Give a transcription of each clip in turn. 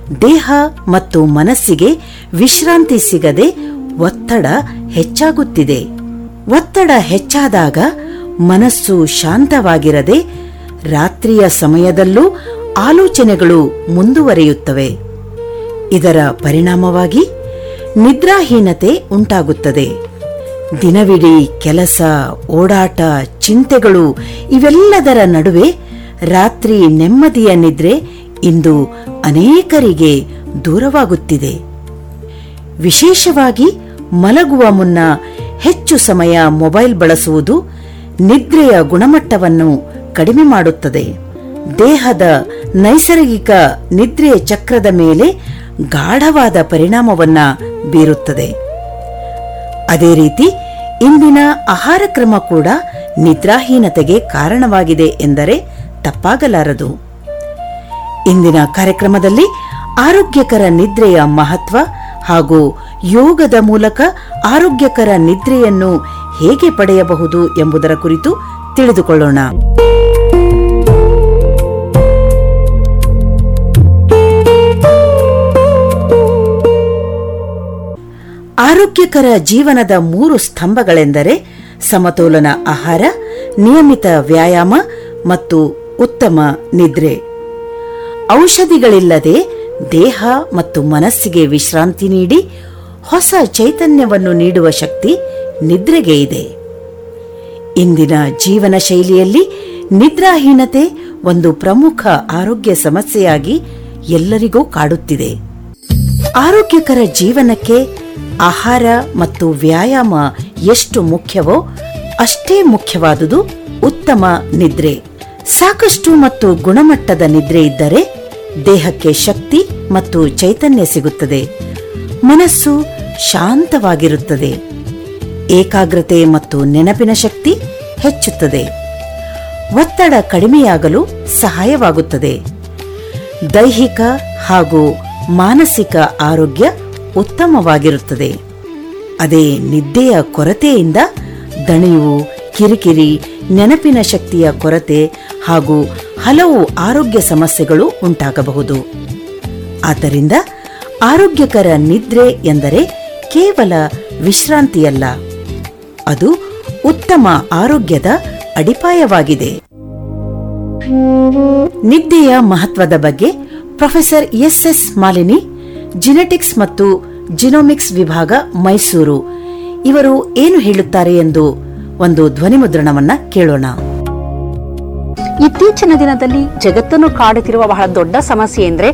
ದೇಹ ಮತ್ತು ಮನಸ್ಸಿಗೆ ವಿಶ್ರಾಂತಿ ಸಿಗದೆ ಒತ್ತಡ ಹೆಚ್ಚಾಗುತ್ತಿದೆ ಒತ್ತಡ ಹೆಚ್ಚಾದಾಗ ಮನಸ್ಸು ಶಾಂತವಾಗಿರದೆ ರಾತ್ರಿಯ ಸಮಯದಲ್ಲೂ ಆಲೋಚನೆಗಳು ಮುಂದುವರಿಯುತ್ತವೆ ಇದರ ಪರಿಣಾಮವಾಗಿ ನಿದ್ರಾಹೀನತೆ ಉಂಟಾಗುತ್ತದೆ ದಿನವಿಡೀ ಕೆಲಸ ಓಡಾಟ ಚಿಂತೆಗಳು ಇವೆಲ್ಲದರ ನಡುವೆ ರಾತ್ರಿ ನೆಮ್ಮದಿಯ ನಿದ್ರೆ ಇಂದು ಅನೇಕರಿಗೆ ದೂರವಾಗುತ್ತಿದೆ ವಿಶೇಷವಾಗಿ ಮಲಗುವ ಮುನ್ನ ಹೆಚ್ಚು ಸಮಯ ಮೊಬೈಲ್ ಬಳಸುವುದು ನಿದ್ರೆಯ ಗುಣಮಟ್ಟವನ್ನು ಕಡಿಮೆ ಮಾಡುತ್ತದೆ ದೇಹದ ನೈಸರ್ಗಿಕ ನಿದ್ರೆಯ ಚಕ್ರದ ಮೇಲೆ ಗಾಢವಾದ ಪರಿಣಾಮವನ್ನ ಬೀರುತ್ತದೆ ಅದೇ ರೀತಿ ಇಂದಿನ ಆಹಾರ ಕ್ರಮ ಕೂಡ ನಿದ್ರಾಹೀನತೆಗೆ ಕಾರಣವಾಗಿದೆ ಎಂದರೆ ತಪ್ಪಾಗಲಾರದು ಇಂದಿನ ಕಾರ್ಯಕ್ರಮದಲ್ಲಿ ಆರೋಗ್ಯಕರ ನಿದ್ರೆಯ ಮಹತ್ವ ಹಾಗೂ ಯೋಗದ ಮೂಲಕ ಆರೋಗ್ಯಕರ ನಿದ್ರೆಯನ್ನು ಹೇಗೆ ಪಡೆಯಬಹುದು ಎಂಬುದರ ಕುರಿತು ತಿಳಿದುಕೊಳ್ಳೋಣ ಆರೋಗ್ಯಕರ ಜೀವನದ ಮೂರು ಸ್ತಂಭಗಳೆಂದರೆ ಸಮತೋಲನ ಆಹಾರ ನಿಯಮಿತ ವ್ಯಾಯಾಮ ಮತ್ತು ಉತ್ತಮ ನಿದ್ರೆ ಔಷಧಿಗಳಿಲ್ಲದೆ ದೇಹ ಮತ್ತು ಮನಸ್ಸಿಗೆ ವಿಶ್ರಾಂತಿ ನೀಡಿ ಹೊಸ ಚೈತನ್ಯವನ್ನು ನೀಡುವ ಶಕ್ತಿ ನಿದ್ರೆಗೆ ಇದೆ ಇಂದಿನ ಜೀವನ ಶೈಲಿಯಲ್ಲಿ ನಿದ್ರಾಹೀನತೆ ಒಂದು ಪ್ರಮುಖ ಆರೋಗ್ಯ ಸಮಸ್ಯೆಯಾಗಿ ಎಲ್ಲರಿಗೂ ಕಾಡುತ್ತಿದೆ ಆರೋಗ್ಯಕರ ಜೀವನಕ್ಕೆ ಆಹಾರ ಮತ್ತು ವ್ಯಾಯಾಮ ಎಷ್ಟು ಮುಖ್ಯವೋ ಅಷ್ಟೇ ಮುಖ್ಯವಾದುದು ಉತ್ತಮ ನಿದ್ರೆ ಸಾಕಷ್ಟು ಮತ್ತು ಗುಣಮಟ್ಟದ ನಿದ್ರೆ ಇದ್ದರೆ ದೇಹಕ್ಕೆ ಶಕ್ತಿ ಮತ್ತು ಚೈತನ್ಯ ಸಿಗುತ್ತದೆ ಮನಸ್ಸು ಶಾಂತವಾಗಿರುತ್ತದೆ ಏಕಾಗ್ರತೆ ಮತ್ತು ನೆನಪಿನ ಶಕ್ತಿ ಹೆಚ್ಚುತ್ತದೆ ಒತ್ತಡ ಕಡಿಮೆಯಾಗಲು ಸಹಾಯವಾಗುತ್ತದೆ ದೈಹಿಕ ಹಾಗೂ ಮಾನಸಿಕ ಆರೋಗ್ಯ ಉತ್ತಮವಾಗಿರುತ್ತದೆ ಅದೇ ನಿದ್ದೆಯ ಕೊರತೆಯಿಂದ ದಣಿವು ಕಿರಿಕಿರಿ ನೆನಪಿನ ಶಕ್ತಿಯ ಕೊರತೆ ಹಾಗೂ ಹಲವು ಆರೋಗ್ಯ ಸಮಸ್ಯೆಗಳು ಉಂಟಾಗಬಹುದು ಆದ್ದರಿಂದ ಆರೋಗ್ಯಕರ ನಿದ್ರೆ ಎಂದರೆ ಕೇವಲ ವಿಶ್ರಾಂತಿಯಲ್ಲ ಅದು ಉತ್ತಮ ಆರೋಗ್ಯದ ಅಡಿಪಾಯವಾಗಿದೆ ನಿದ್ದೆಯ ಮಹತ್ವದ ಬಗ್ಗೆ professor S S Malini genetics ಮತ್ತು ಜಿನೋಮಿಕ್ಸ್ ವಿಭಾಗ ಮೈಸೂರು ಇವರು ಏನು ಹೇಳುತ್ತಾರೆ ಎಂದು ಒಂದು ಧ್ವನಿಮುದ್ರಣವನ್ನ ಕೇಳೋಣ ಇತ್ತೀಚಿನ ದಿನದಲ್ಲಿ ಜಗತ್ತನ್ನು ಕಾಡುತ್ತಿರುವ ಬಹಳ ದೊಡ್ಡ ಸಮಸ್ಯೆ ಅಂದ್ರೆ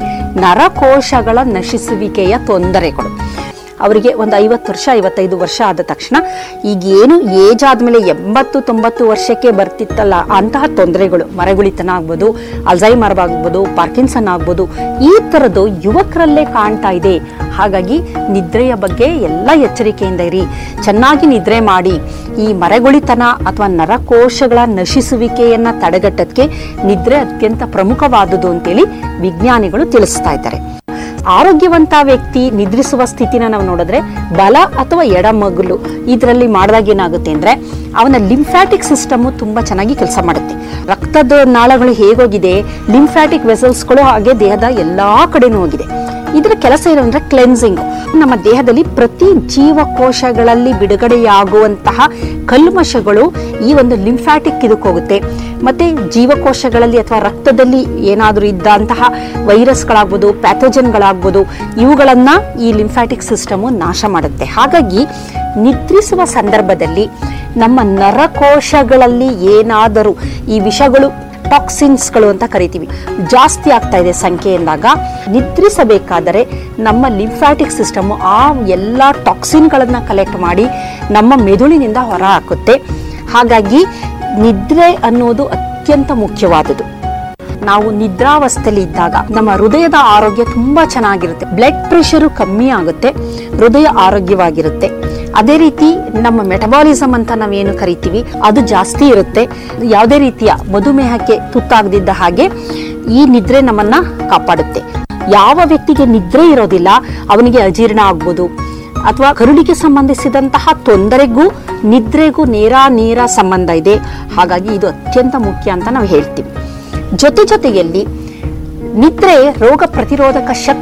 ನರಕೋಶಗಳ ನಶಿಸುವಿಕೆಯ ತೊಂದರೆಗಳು ಅವರಿಗೆ ಒಂದು ಐವತ್ತು ವರ್ಷ ಐವತ್ತೈದು ವರ್ಷ ಆದ ತಕ್ಷಣ ಈಗ ಏನು ಏಜ್ ಆದ್ಮೇಲೆ ಎಂಬತ್ತು ತೊಂಬತ್ತು ವರ್ಷಕ್ಕೆ ಬರ್ತಿತ್ತಲ್ಲ ಅಂತಹ ತೊಂದರೆಗಳು ಮರಗುಳಿತನ ಆಗ್ಬೋದು ಅಲ್ಝೈಮರ್ ಆಗ್ಬೋದು ಪಾರ್ಕಿನ್ಸನ್ ಆಗ್ಬೋದು ಈ ಥರದ್ದು ಯುವಕರಲ್ಲೇ ಕಾಣ್ತಾ ಇದೆ ಹಾಗಾಗಿ ನಿದ್ರೆಯ ಬಗ್ಗೆ ಎಲ್ಲ ಎಚ್ಚರಿಕೆಯಿಂದ ಇರಿ ಚೆನ್ನಾಗಿ ನಿದ್ರೆ ಮಾಡಿ ಈ ಮರೆಗುಳಿತನ ಅಥವಾ ನರಕೋಶಗಳ ನಶಿಸುವಿಕೆಯನ್ನ ತಡೆಗಟ್ಟಕ್ಕೆ ನಿದ್ರೆ ಅತ್ಯಂತ ಪ್ರಮುಖವಾದುದು ಅಂತೇಳಿ ವಿಜ್ಞಾನಿಗಳು ತಿಳಿಸ್ತಾ ಇದ್ದಾರೆ ಆರೋಗ್ಯವಂತ ವ್ಯಕ್ತಿ ನಿದ್ರಿಸುವ ಸ್ಥಿತಿನ ನಾವು ನೋಡಿದ್ರೆ ಬಲ ಅಥವಾ ಎಡಮಗಲು ಇದರಲ್ಲಿ ಮಾಡಿದಾಗ ಏನಾಗುತ್ತೆ ಅಂದ್ರೆ ಅವನ ಲಿಂಫ್ಯಾಟಿಕ್ ಸಿಸ್ಟಮ್ ತುಂಬಾ ಚೆನ್ನಾಗಿ ಕೆಲಸ ಮಾಡುತ್ತೆ ರಕ್ತದ ನಾಳಗಳು ಹೇಗೋಗಿದೆ ಲಿಂಫ್ಯಾಟಿಕ್ ವೆಸಲ್ಸ್ಗಳು ಹಾಗೆ ದೇಹದ ಎಲ್ಲಾ ಕಡೆನೂ ಹೋಗಿದೆ ಇದರ ಕೆಲಸ ಏನು ಅಂದ್ರೆ ಕ್ಲೆನ್ಸಿಂಗ್ ನಮ್ಮ ದೇಹದಲ್ಲಿ ಪ್ರತಿ ಜೀವಕೋಶಗಳಲ್ಲಿ ಬಿಡುಗಡೆಯಾಗುವಂತಹ ಕಲ್ಮಶಗಳು ಈ ಒಂದು ಲಿಂಫ್ಯಾಟಿಕ್ ಇದಕ್ಕೆ ಹೋಗುತ್ತೆ ಮತ್ತೆ ಜೀವಕೋಶಗಳಲ್ಲಿ ಅಥವಾ ರಕ್ತದಲ್ಲಿ ಏನಾದರೂ ಇದ್ದಂತಹ ವೈರಸ್ಗಳಾಗ್ಬೋದು ಪ್ಯಾಥೋಜನ್ಗಳಾಗ್ಬೋದು ಇವುಗಳನ್ನ ಈ ಲಿಂಫ್ಯಾಟಿಕ್ ಸಿಸ್ಟಮು ನಾಶ ಮಾಡುತ್ತೆ ಹಾಗಾಗಿ ನಿದ್ರಿಸುವ ಸಂದರ್ಭದಲ್ಲಿ ನಮ್ಮ ನರಕೋಶಗಳಲ್ಲಿ ಏನಾದರೂ ಈ ವಿಷಗಳು ಟಾಕ್ಸಿನ್ಸ್ಗಳು ಅಂತ ಕರಿತೀವಿ ಜಾಸ್ತಿ ಆಗ್ತಾ ಇದೆ ಸಂಖ್ಯೆ ಎಂದಾಗ ನಿದ್ರಿಸಬೇಕಾದರೆ ನಮ್ಮ ಲಿಂಫ್ಯಾಟಿಕ್ ಸಿಸ್ಟಮ್ ಆ ಎಲ್ಲ ಟಾಕ್ಸಿನ್ಗಳನ್ನ ಕಲೆಕ್ಟ್ ಮಾಡಿ ನಮ್ಮ ಮೆದುಳಿನಿಂದ ಹೊರ ಹಾಕುತ್ತೆ ಹಾಗಾಗಿ ನಿದ್ರೆ ಅನ್ನೋದು ಅತ್ಯಂತ ಮುಖ್ಯವಾದುದು ನಾವು ನಿದ್ರಾವಸ್ಥೆಯಲ್ಲಿ ಇದ್ದಾಗ ನಮ್ಮ ಹೃದಯದ ಆರೋಗ್ಯ ತುಂಬಾ ಚೆನ್ನಾಗಿರುತ್ತೆ ಬ್ಲಡ್ ಪ್ರೆಷರು ಕಮ್ಮಿ ಆಗುತ್ತೆ ಹೃದಯ ಆರೋಗ್ಯವಾಗಿರುತ್ತೆ ಅದೇ ರೀತಿ ನಮ್ಮ ಮೆಟಬಾಲಿಸಮ್ ಅಂತ ನಾವೇನು ಕರಿತೀವಿ ಅದು ಜಾಸ್ತಿ ಇರುತ್ತೆ ಯಾವುದೇ ರೀತಿಯ ಮಧುಮೇಹಕ್ಕೆ ತುತ್ತಾಗದಿದ್ದ ಹಾಗೆ ಈ ನಿದ್ರೆ ನಮ್ಮನ್ನ ಕಾಪಾಡುತ್ತೆ ಯಾವ ವ್ಯಕ್ತಿಗೆ ನಿದ್ರೆ ಇರೋದಿಲ್ಲ ಅವನಿಗೆ ಅಜೀರ್ಣ ಆಗ್ಬೋದು ಅಥವಾ ಕರುಳಿಗೆ ಸಂಬಂಧಿಸಿದಂತಹ ತೊಂದರೆಗೂ ನಿದ್ರೆಗೂ ನೇರ ನೇರ ಸಂಬಂಧ ಇದೆ ಹಾಗಾಗಿ ಇದು ಅತ್ಯಂತ ಮುಖ್ಯ ಅಂತ ನಾವು ಹೇಳ್ತೀವಿ ಜೊತೆ ಜೊತೆಯಲ್ಲಿ ನಿದ್ರೆ ರೋಗ ಪ್ರತಿರೋಧಕ ಶಕ್ತಿ